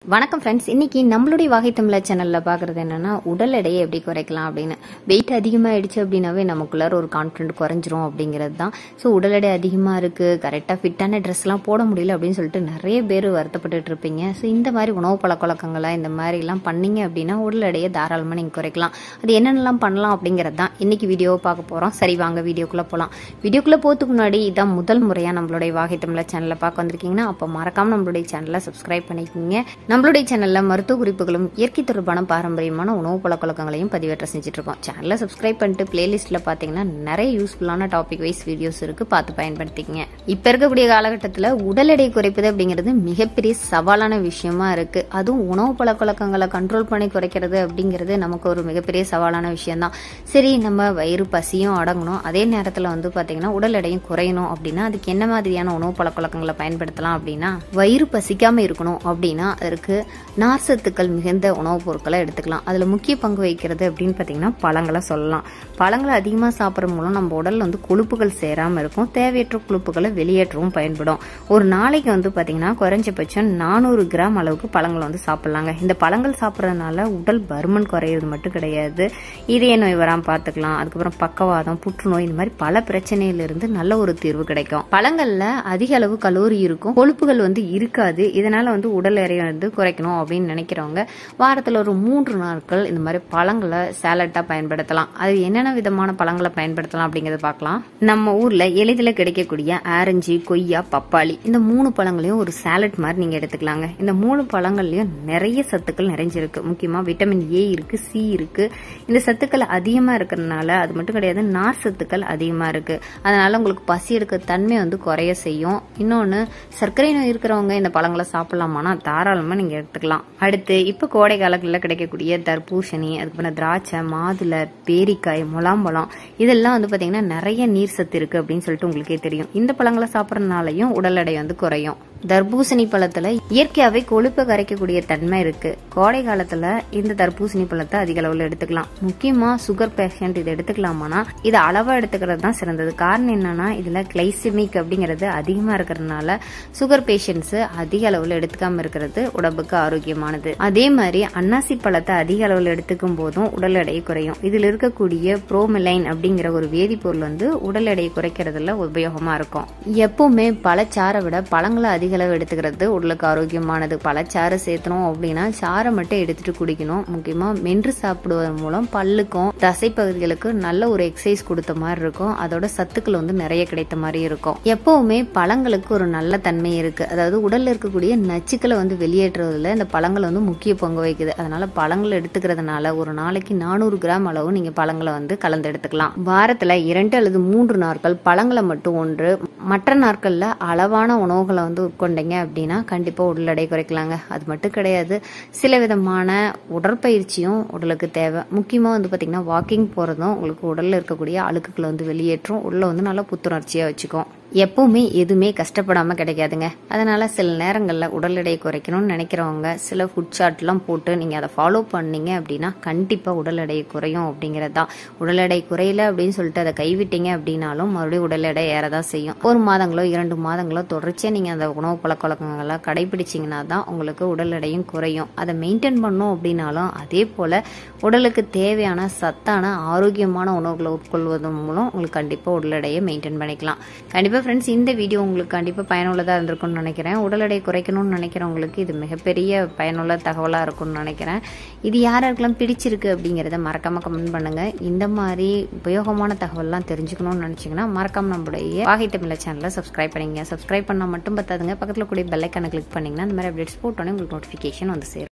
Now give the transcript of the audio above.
வணக்கம் ஃப்ரெண்ட்ஸ் இன்னைக்கு நம்மளுடைய வாகை தமிழ சேனல்ல பாக்குறது என்னன்னா உடல் எடையை எப்படி குறைக்கலாம் அப்படின்னு வெயிட் அதிகமாயிடுச்சு அப்படின்னாவே நமக்குள்ளார ஒரு கான்ஃபிடென்ட் குறைஞ்சிரும் அப்படிங்கிறது தான் ஸோ உடல் எடை அதிகமா இருக்கு கரெக்டா ஃபிட்டான ட்ரெஸ் எல்லாம் போட முடியல அப்படின்னு சொல்லிட்டு நிறைய பேர் வருத்தப்பட்டுட்டு இருப்பீங்க ஸோ இந்த மாதிரி உணவு பழக்க வழக்கங்களை இந்த மாதிரி எல்லாம் பண்ணீங்க அப்படின்னா உடல் எடையை தாராளமா நீங்க குறைக்கலாம் அது என்னென்னலாம் பண்ணலாம் அப்படிங்கிறது தான் இன்னைக்கு வீடியோவை பார்க்க போறோம் சரி வாங்க வீடியோக்குள்ள போலாம் வீடியோக்குள்ள போறதுக்கு முன்னாடி இதான் முதல் முறையா நம்மளுடைய வாகை தமிழ சேனல்ல பார்க்க வந்திருக்கீங்கன்னா அப்போ மறக்காம நம்மளுடைய சேனலை சப்ஸ்கிரைப் பண்ணிக்கோங்க நம்மளுடைய சேனல்ல மருத்துவ குறிப்புகளும் இயற்கை தொடர்பான பாரம்பரியமான உணவு பழக்க வழக்கங்களையும் பதிவேற்ற செஞ்சுட்டு இருக்கோம் சேனலை சப்ஸ்கிரைப் பண்ணிட்டு பிளேலிஸ்ட்ல பாத்தீங்கன்னா நிறைய யூஸ்ஃபுல்லான டாபிக் வைஸ் வீடியோஸ் இருக்கு பார்த்து பயன்படுத்திக்கங்க இப்ப இருக்கக்கூடிய காலகட்டத்தில் உடல் எடை குறைப்பது அப்படிங்கிறது மிகப்பெரிய சவாலான விஷயமா இருக்கு அதுவும் உணவு பழக்க வழக்கங்களை கண்ட்ரோல் பண்ணி குறைக்கிறது அப்படிங்கிறது நமக்கு ஒரு மிகப்பெரிய சவாலான விஷயம் தான் சரி நம்ம வயிறு பசியும் அடங்கணும் அதே நேரத்தில் வந்து பாத்தீங்கன்னா உடல் எடையும் குறையணும் அப்படின்னா அதுக்கு என்ன மாதிரியான உணவு பழக்க வழக்கங்களை பயன்படுத்தலாம் அப்படின்னா வயிறு பசிக்காம இருக்கணும் அப்படின்னா அதற்கு நார் சத்துக்கள் மிகுந்த உணவுப் பொருட்களை எடுத்துக்கலாம் அதில் முக்கிய பங்கு வகிக்கிறது அப்படின்னு பார்த்தீங்கன்னா பழங்களை சொல்லலாம் பழங்களை அதிகமாக சாப்பிட்றது மூலம் நம்ம உடல்ல வந்து கொழுப்புகள் சேராமல் இருக்கும் தேவையற்ற கொழுப்புகளை வெளியேற்றவும் பயன்படும் ஒரு நாளைக்கு வந்து பார்த்தீங்கன்னா குறைஞ்சபட்சம் நானூறு கிராம் அளவுக்கு பழங்களை வந்து சாப்பிட்லாங்க இந்த பழங்கள் சாப்பிட்றதுனால உடல் பருமன் குறையிறது மட்டும் கிடையாது இதய நோய் வராமல் பார்த்துக்கலாம் அதுக்கப்புறம் பக்கவாதம் புற்றுநோய் இந்த மாதிரி பல பிரச்சனையிலிருந்து நல்ல ஒரு தீர்வு கிடைக்கும் பழங்கள்ல அதிக அளவு கலோரி இருக்கும் கொழுப்புகள் வந்து இருக்காது இதனால வந்து உடல் எடையை வந்து குறைக்கணும் அப்படின்னு நினைக்கிறவங்க வாரத்தில் ஒரு மூன்று நாட்கள் இந்த மாதிரி பழங்களை சேலட்டாக பயன்படுத்தலாம் அது என்னென்ன விதமான பழங்களை பயன்படுத்தலாம் அப்படிங்கறத பார்க்கலாம் நம்ம ஊர்ல எளிதில் கிடைக்கக்கூடிய ஆரஞ்சு கொய்யா பப்பாளி இந்த மூணு பழங்களையும் ஒரு சாலட் மாதிரி நீங்க எடுத்துக்கலாங்க இந்த மூணு பழங்கள்லயும் நிறைய சத்துக்கள் நிறைஞ்சிருக்கு முக்கியமா விட்டமின் ஏ இருக்கு சி இருக்கு இந்த சத்துக்கள் அதிகமா இருக்கிறதுனால அது மட்டும் கிடையாது நார் சத்துக்கள் அதிகமா இருக்கு அதனால உங்களுக்கு பசி எடுக்க தன்மை வந்து குறைய செய்யும் இன்னொன்னு சர்க்கரை நோய் இருக்கிறவங்க இந்த பழங்களை சாப்பிடலாமானா தாராளமா நீங்க எடுத்துக்கலாம் அடுத்து இப்ப கோடை காலங்களில் கிடைக்கக்கூடிய தர்பூசணி அதுக்கப்புறம் திராட்சை மாதுளை பேரிக்காய் முலாம்பழம் இதெல்லாம் வந்து பாத்தீங்கன்னா நிறைய நீர் சத்து இருக்கு அப்படின்னு சொல்லிட்டு உங்களுக்கே தெரியும் இந்த பழங்களை சாப்பிடறதுனாலையும் உடல் எடை வந்து குறையும் தர்பூசணி பழத்துல இயற்கையாவே கொழுப்பை கரைக்கக்கூடிய தன்மை இருக்கு கோடை காலத்துல இந்த தர்பூசணி பழத்தை அதிக அளவுல எடுத்துக்கலாம் முக்கியமா சுகர் பேஷண்ட் இதை எடுத்துக்கலாமானா இது அளவா எடுத்துக்கிறது தான் சிறந்தது காரணம் என்னன்னா இதுல கிளைசிமிக் அப்படிங்கிறது அதிகமா இருக்கிறதுனால சுகர் பேஷண்ட்ஸ் அதிக அளவுல எடுத்துக்காம இருக்கிறது உடம்புக்கு ஆரோக்கியமானது அதே மாதிரி அன்னாசி பழத்தை அதிக அளவுல எடுத்துக்கும் போதும் உடல் எடை குறையும் இதுல இருக்கக்கூடிய புரோமிலைன் அப்படிங்கிற ஒரு வேதிப்பொருள் வந்து உடல் எடையை குறைக்கிறதுல உபயோகமா இருக்கும் எப்பவுமே பழச்சாறை விட பழங்களை அதிக அளவு எடுத்துக்கிறது உடலுக்கு ஆரோக்கியமானது பழச்சாறு சேர்த்தணும் அப்படின்னா சாறை மட்டும் எடுத்துட்டு குடிக்கணும் முக்கியமா மென்று சாப்பிடுவதன் மூலம் பல்லுக்கும் தசை பகுதிகளுக்கு நல்ல ஒரு எக்ஸசைஸ் கொடுத்த மாதிரி இருக்கும் அதோட சத்துக்கள் வந்து நிறைய கிடைத்த மாதிரி இருக்கும் எப்பவுமே பழங்களுக்கு ஒரு நல்ல தன்மை இருக்கு அதாவது உடல்ல இருக்கக்கூடிய நச்சுக்களை வந்து வெளியேற்றுவதில் இந்த பழங்கள் வந்து முக்கிய பங்கு வகிக்குது அதனால பழங்கள் எடுத்துக்கிறதுனால ஒரு நாளைக்கு நானூறு கிராம் அளவு நீங்க பழங்களை வந்து கலந்து எடுத்துக்கலாம் வாரத்துல இரண்டு அல்லது மூன்று நாட்கள் பழங்களை மட்டும் ஒன்று மற்ற நாட்கள்ல அளவான உணவுகளை வந்து உட்கொண்டீங்க அப்படின்னா கண்டிப்பா உடல் எடை குறைக்கலாங்க அது மட்டும் கிடையாது சில விதமான உடற்பயிற்சியும் உடலுக்கு தேவை முக்கியமா வந்து பாத்தீங்கன்னா வாக்கிங் போறதும் உங்களுக்கு உடல்ல இருக்கக்கூடிய அழுக்குகளை வந்து வெளியேற்றும் உள்ள வந்து நல்லா புத்துணர்ச்சியா வச்சுக்கும் எப்பவுமே எதுவுமே கஷ்டப்படாம கிடைக்காதுங்க அதனால சில நேரங்களில் உடல் எடை குறைக்கணும்னு நினைக்கிறவங்க சில ஃபுட் சார்ட்லாம் போட்டு நீங்க அதை ஃபாலோ பண்ணீங்க அப்படின்னா கண்டிப்பா உடல் எடை குறையும் அப்படிங்கிறது தான் உடல் எடை குறையல அப்படின்னு சொல்லிட்டு அதை கைவிட்டீங்க அப்படின்னாலும் மறுபடியும் உடல் எடை ஏறதான் செய்யும் ஒரு மாதங்களோ இரண்டு மாதங்களோ தொடர்ச்சியா நீங்க அந்த உணவு பழக்க வழக்கங்களை கடைபிடிச்சீங்கன்னா தான் உங்களுக்கு உடல் எடையும் குறையும் அதை மெயின்டைன் பண்ணும் அப்படின்னாலும் அதே போல உடலுக்கு தேவையான சத்தான ஆரோக்கியமான உணவுகளை உட்கொள்வதன் மூலம் உங்களுக்கு கண்டிப்பா உடல் எடையை மெயின்டைன் பண்ணிக்கலாம் கண்டிப்பா ஃப்ரெண்ட்ஸ் இந்த வீடியோ உங்களுக்கு கண்டிப்பாக பயனுள்ளதாக இருந்திருக்கும்னு நினைக்கிறேன் உடல் எடை குறைக்கணும்னு நினைக்கிறவங்களுக்கு இது மிகப்பெரிய பயனுள்ள தகவலாக இருக்கும்னு நினைக்கிறேன் இது யாருக்கெல்லாம் பிடிச்சிருக்கு அப்படிங்கிறத மறக்காமல் கமெண்ட் பண்ணுங்கள் இந்த மாதிரி உபயோகமான தகவல்லாம் தெரிஞ்சுக்கணும்னு நினச்சிங்கன்னா மறக்காம நம்மளுடைய வாகை தமிழ சேனலை சப்ஸ்கிரைப் பண்ணிங்க சப்ஸ்கிரைப் பண்ணால் மட்டும் பத்தாதுங்க பக்கத்தில் கூடிய பெல்லைக்கான கிளிக் பண்ணிங்கன்னா இந்த மாதிரி அப்டேட்ஸ் போட்டோன்னே உங்களுக்கு நோட்டிஃபிகேஷன் வந்து சேரும்